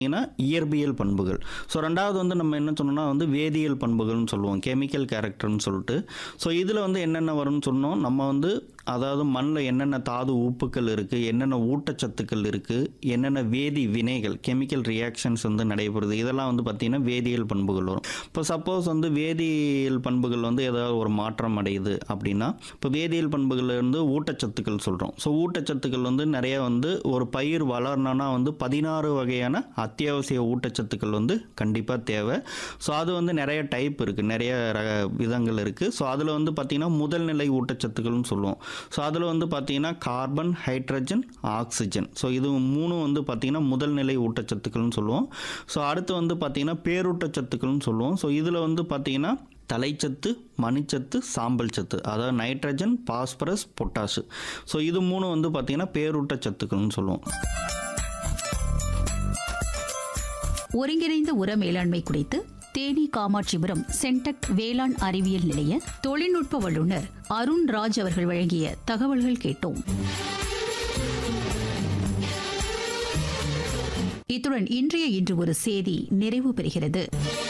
பார்த்தீங்கன்னா இயற்பியல் பண்புகள் ஸோ ரெண்டாவது வந்து நம்ம என்ன சொன்னோம்னா வந்து வேதியியல் பண்புகள்னு சொல்லுவோம் கெமிக்கல் கேரக்டர்னு சொல்லிட்டு ஸோ இதில் வந்து என்னென்ன வரும்னு சொன்னோம் நம்ம வந்து அதாவது மண்ணில் என்னென்ன தாது உப்புக்கள் இருக்குது என்னென்ன ஊட்டச்சத்துக்கள் இருக்குது என்னென்ன வேதி வினைகள் கெமிக்கல் ரியாக்ஷன்ஸ் வந்து நடைபெறுது இதெல்லாம் வந்து பார்த்திங்கன்னா வேதியியல் பண்புகள் வரும் இப்போ சப்போஸ் வந்து வேதியியல் பண்புகள் வந்து ஏதாவது ஒரு மாற்றம் அடையுது அப்படின்னா இப்போ வேதியியல் பண்புகள் வந்து ஊட்டச்சத்துக்கள் சொல்கிறோம் ஸோ ஊட்டச்சத்துக்கள் வந்து நிறைய வந்து ஒரு பயிர் வளரணும்னா வந்து பதினாறு வகையான அத்தியாவசிய ஊட்டச்சத்துக்கள் வந்து கண்டிப்பாக தேவை ஸோ அது வந்து நிறைய டைப் இருக்குது நிறைய ரக விதங்கள் இருக்குது ஸோ அதில் வந்து பார்த்திங்கன்னா முதல் நிலை ஊட்டச்சத்துக்கள்னு சொல்லுவோம் ஸோ அதில் வந்து பார்த்திங்கன்னா கார்பன் ஹைட்ரஜன் ஆக்சிஜன் ஸோ இது மூணு வந்து பார்த்திங்கன்னா முதல் நிலை ஊட்டச்சத்துக்கள்னு சொல்லுவோம் ஸோ அடுத்து வந்து பார்த்திங்கன்னா பேரூட்டச்சத்துக்கள்னு சொல்லுவோம் ஸோ இதில் வந்து பார்த்திங்கன்னா தலைச்சத்து மணிச்சத்து சாம்பல் சத்து அதாவது நைட்ரஜன் பாஸ்பரஸ் பொட்டாசு ஸோ இது மூணு வந்து பார்த்திங்கன்னா பேரூட்டச்சத்துக்கள்னு சொல்லுவோம் ஒருங்கிணைந்த உர மேலாண்மை குறித்து தேனி காமாட்சிபுரம் சென்டெக் வேளாண் அறிவியல் நிலைய தொழில்நுட்ப வல்லுநர் அருண் ராஜ் அவர்கள் வழங்கிய தகவல்கள் கேட்டோம் இத்துடன் இன்றைய இன்று ஒரு செய்தி நிறைவு பெறுகிறது